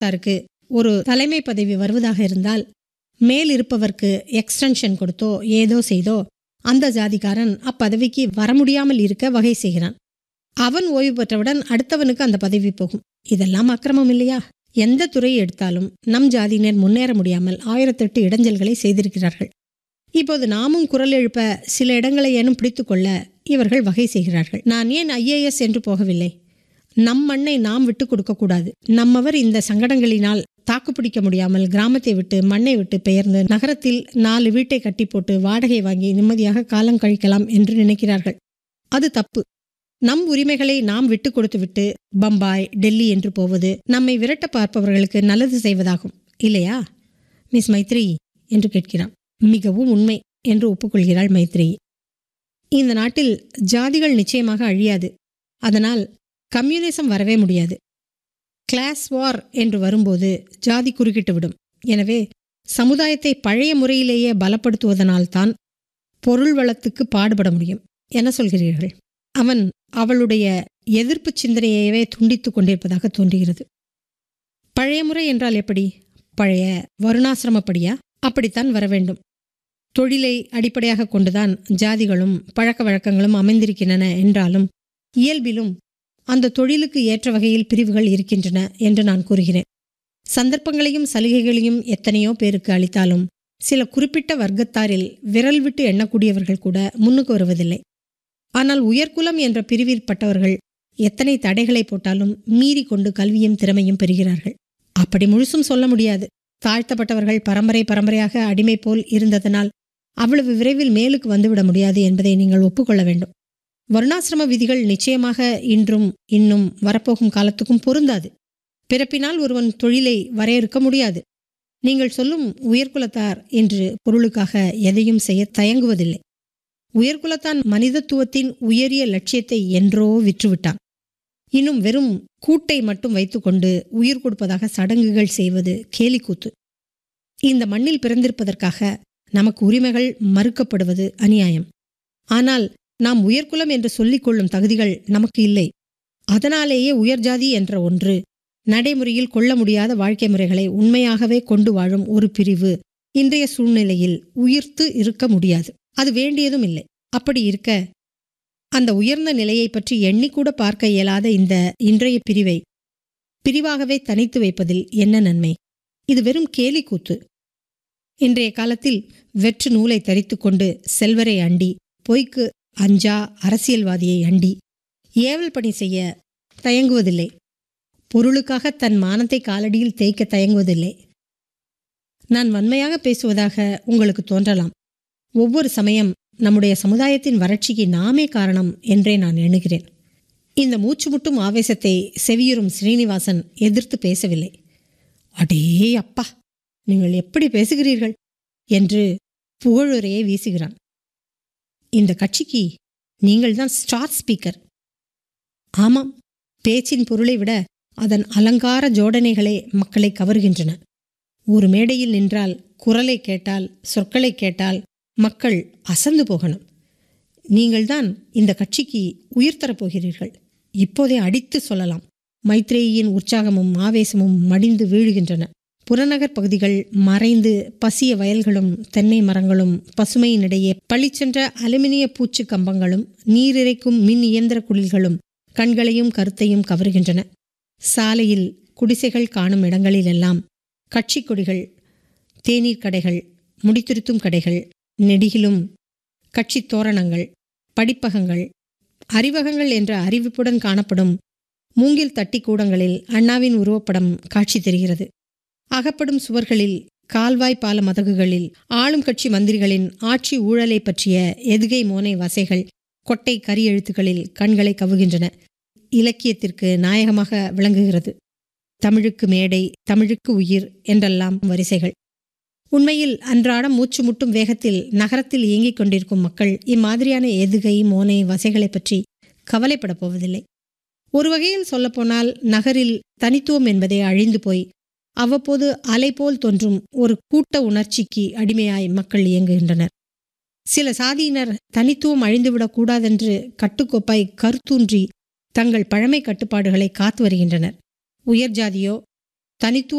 குடும்பத்தாருக்கு ஒரு தலைமை பதவி வருவதாக இருந்தால் மேல் இருப்பவர்க்கு எக்ஸ்டென்ஷன் கொடுத்தோ ஏதோ செய்தோ அந்த ஜாதிக்காரன் அப்பதவிக்கு வர முடியாமல் இருக்க வகை செய்கிறான் அவன் ஓய்வு பெற்றவுடன் அடுத்தவனுக்கு அந்த பதவி போகும் இதெல்லாம் அக்கிரமம் இல்லையா எந்த துறையை எடுத்தாலும் நம் ஜாதியினர் முன்னேற முடியாமல் ஆயிரத்தெட்டு இடைஞ்சல்களை செய்திருக்கிறார்கள் இப்போது நாமும் குரல் எழுப்ப சில இடங்களை ஏனும் பிடித்துக்கொள்ள இவர்கள் வகை செய்கிறார்கள் நான் ஏன் ஐஏஎஸ் என்று போகவில்லை நம் மண்ணை நாம் விட்டு கொடுக்கக்கூடாது நம்மவர் இந்த சங்கடங்களினால் தாக்குப்பிடிக்க முடியாமல் கிராமத்தை விட்டு மண்ணை விட்டு பெயர்ந்து நகரத்தில் நாலு வீட்டை கட்டி போட்டு வாடகை வாங்கி நிம்மதியாக காலம் கழிக்கலாம் என்று நினைக்கிறார்கள் அது தப்பு நம் உரிமைகளை நாம் விட்டு கொடுத்துவிட்டு பம்பாய் டெல்லி என்று போவது நம்மை விரட்ட பார்ப்பவர்களுக்கு நல்லது செய்வதாகும் இல்லையா மிஸ் மைத்ரி என்று கேட்கிறான் மிகவும் உண்மை என்று ஒப்புக்கொள்கிறாள் மைத்ரி இந்த நாட்டில் ஜாதிகள் நிச்சயமாக அழியாது அதனால் கம்யூனிசம் வரவே முடியாது கிளாஸ் வார் என்று வரும்போது ஜாதி குறுக்கிட்டு விடும் எனவே சமுதாயத்தை பழைய முறையிலேயே பலப்படுத்துவதனால்தான் பொருள் வளத்துக்கு பாடுபட முடியும் என்ன சொல்கிறீர்கள் அவன் அவளுடைய எதிர்ப்பு சிந்தனையவே துண்டித்துக் கொண்டிருப்பதாக தோன்றுகிறது பழைய முறை என்றால் எப்படி பழைய வருணாசிரமப்படியா அப்படித்தான் வர வேண்டும் தொழிலை அடிப்படையாக கொண்டுதான் ஜாதிகளும் பழக்க வழக்கங்களும் அமைந்திருக்கின்றன என்றாலும் இயல்பிலும் அந்த தொழிலுக்கு ஏற்ற வகையில் பிரிவுகள் இருக்கின்றன என்று நான் கூறுகிறேன் சந்தர்ப்பங்களையும் சலுகைகளையும் எத்தனையோ பேருக்கு அளித்தாலும் சில குறிப்பிட்ட வர்க்கத்தாரில் விரல் விட்டு எண்ணக்கூடியவர்கள் கூட முன்னுக்கு வருவதில்லை ஆனால் உயர்குலம் என்ற பிரிவில் பட்டவர்கள் எத்தனை தடைகளை போட்டாலும் மீறி கொண்டு கல்வியும் திறமையும் பெறுகிறார்கள் அப்படி முழுசும் சொல்ல முடியாது தாழ்த்தப்பட்டவர்கள் பரம்பரை பரம்பரையாக அடிமை போல் இருந்ததனால் அவ்வளவு விரைவில் மேலுக்கு வந்துவிட முடியாது என்பதை நீங்கள் ஒப்புக்கொள்ள வேண்டும் வருணாசிரம விதிகள் நிச்சயமாக இன்றும் இன்னும் வரப்போகும் காலத்துக்கும் பொருந்தாது பிறப்பினால் ஒருவன் தொழிலை வரையறுக்க முடியாது நீங்கள் சொல்லும் உயர்குலத்தார் என்று பொருளுக்காக எதையும் செய்ய தயங்குவதில்லை உயர்குலத்தான் மனிதத்துவத்தின் உயரிய லட்சியத்தை என்றோ விற்றுவிட்டான் இன்னும் வெறும் கூட்டை மட்டும் வைத்துக்கொண்டு உயிர் கொடுப்பதாக சடங்குகள் செய்வது கேலிக்கூத்து இந்த மண்ணில் பிறந்திருப்பதற்காக நமக்கு உரிமைகள் மறுக்கப்படுவது அநியாயம் ஆனால் நாம் உயர்குலம் என்று சொல்லிக் கொள்ளும் தகுதிகள் நமக்கு இல்லை அதனாலேயே உயர்ஜாதி என்ற ஒன்று நடைமுறையில் கொள்ள முடியாத வாழ்க்கை முறைகளை உண்மையாகவே கொண்டு வாழும் ஒரு பிரிவு இன்றைய சூழ்நிலையில் உயிர்த்து இருக்க முடியாது அது வேண்டியதும் இல்லை அப்படி இருக்க அந்த உயர்ந்த நிலையை பற்றி எண்ணிக்கூட பார்க்க இயலாத இந்த இன்றைய பிரிவை பிரிவாகவே தனித்து வைப்பதில் என்ன நன்மை இது வெறும் கேலி கூத்து இன்றைய காலத்தில் வெற்று நூலை தரித்துக்கொண்டு செல்வரை அண்டி பொய்க்கு அஞ்சா அரசியல்வாதியை அண்டி ஏவல் பணி செய்ய தயங்குவதில்லை பொருளுக்காக தன் மானத்தை காலடியில் தேய்க்க தயங்குவதில்லை நான் வன்மையாக பேசுவதாக உங்களுக்கு தோன்றலாம் ஒவ்வொரு சமயம் நம்முடைய சமுதாயத்தின் வறட்சிக்கு நாமே காரணம் என்றே நான் எண்ணுகிறேன் இந்த மூச்சு முட்டும் ஆவேசத்தை செவியுறும் ஸ்ரீனிவாசன் எதிர்த்து பேசவில்லை அடே அப்பா நீங்கள் எப்படி பேசுகிறீர்கள் என்று புகழுரையை வீசுகிறான் இந்த கட்சிக்கு நீங்கள்தான் ஸ்டார் ஸ்பீக்கர் ஆமாம் பேச்சின் பொருளை விட அதன் அலங்கார ஜோடனைகளே மக்களை கவர்கின்றன ஒரு மேடையில் நின்றால் குரலை கேட்டால் சொற்களை கேட்டால் மக்கள் அசந்து போகணும் நீங்கள்தான் இந்த கட்சிக்கு உயிர் தரப்போகிறீர்கள் இப்போதே அடித்து சொல்லலாம் மைத்ரேயின் உற்சாகமும் ஆவேசமும் மடிந்து வீழுகின்றன புறநகர் பகுதிகள் மறைந்து பசிய வயல்களும் தென்னை மரங்களும் பசுமையினிடையே பளிச்சென்ற அலுமினிய பூச்சு கம்பங்களும் நீரிறைக்கும் மின் இயந்திர குளில்களும் கண்களையும் கருத்தையும் கவருகின்றன சாலையில் குடிசைகள் காணும் இடங்களிலெல்லாம் கட்சி கொடிகள் தேநீர் கடைகள் முடித்திருத்தும் கடைகள் நெடிகிலும் கட்சி தோரணங்கள் படிப்பகங்கள் அறிவகங்கள் என்ற அறிவிப்புடன் காணப்படும் மூங்கில் தட்டி கூடங்களில் அண்ணாவின் உருவப்படம் காட்சி தெரிகிறது அகப்படும் சுவர்களில் கால்வாய் பால மதகுகளில் ஆளும் கட்சி மந்திரிகளின் ஆட்சி ஊழலை பற்றிய எதுகை மோனை வசைகள் கொட்டை கரி எழுத்துக்களில் கண்களை கவுகின்றன இலக்கியத்திற்கு நாயகமாக விளங்குகிறது தமிழுக்கு மேடை தமிழுக்கு உயிர் என்றெல்லாம் வரிசைகள் உண்மையில் அன்றாடம் மூச்சு முட்டும் வேகத்தில் நகரத்தில் இயங்கிக் கொண்டிருக்கும் மக்கள் இம்மாதிரியான எதுகை மோனை வசைகளைப் பற்றி கவலைப்படப் போவதில்லை ஒரு வகையில் சொல்லப்போனால் நகரில் தனித்துவம் என்பதே அழிந்து போய் அவ்வப்போது அலை போல் தோன்றும் ஒரு கூட்ட உணர்ச்சிக்கு அடிமையாய் மக்கள் இயங்குகின்றனர் சில சாதியினர் தனித்துவம் அழிந்துவிடக் கூடாதென்று கட்டுக்கோப்பாய் கருத்தூன்றி தங்கள் பழமை கட்டுப்பாடுகளை காத்து வருகின்றனர் உயர் ஜாதியோ தனித்துவ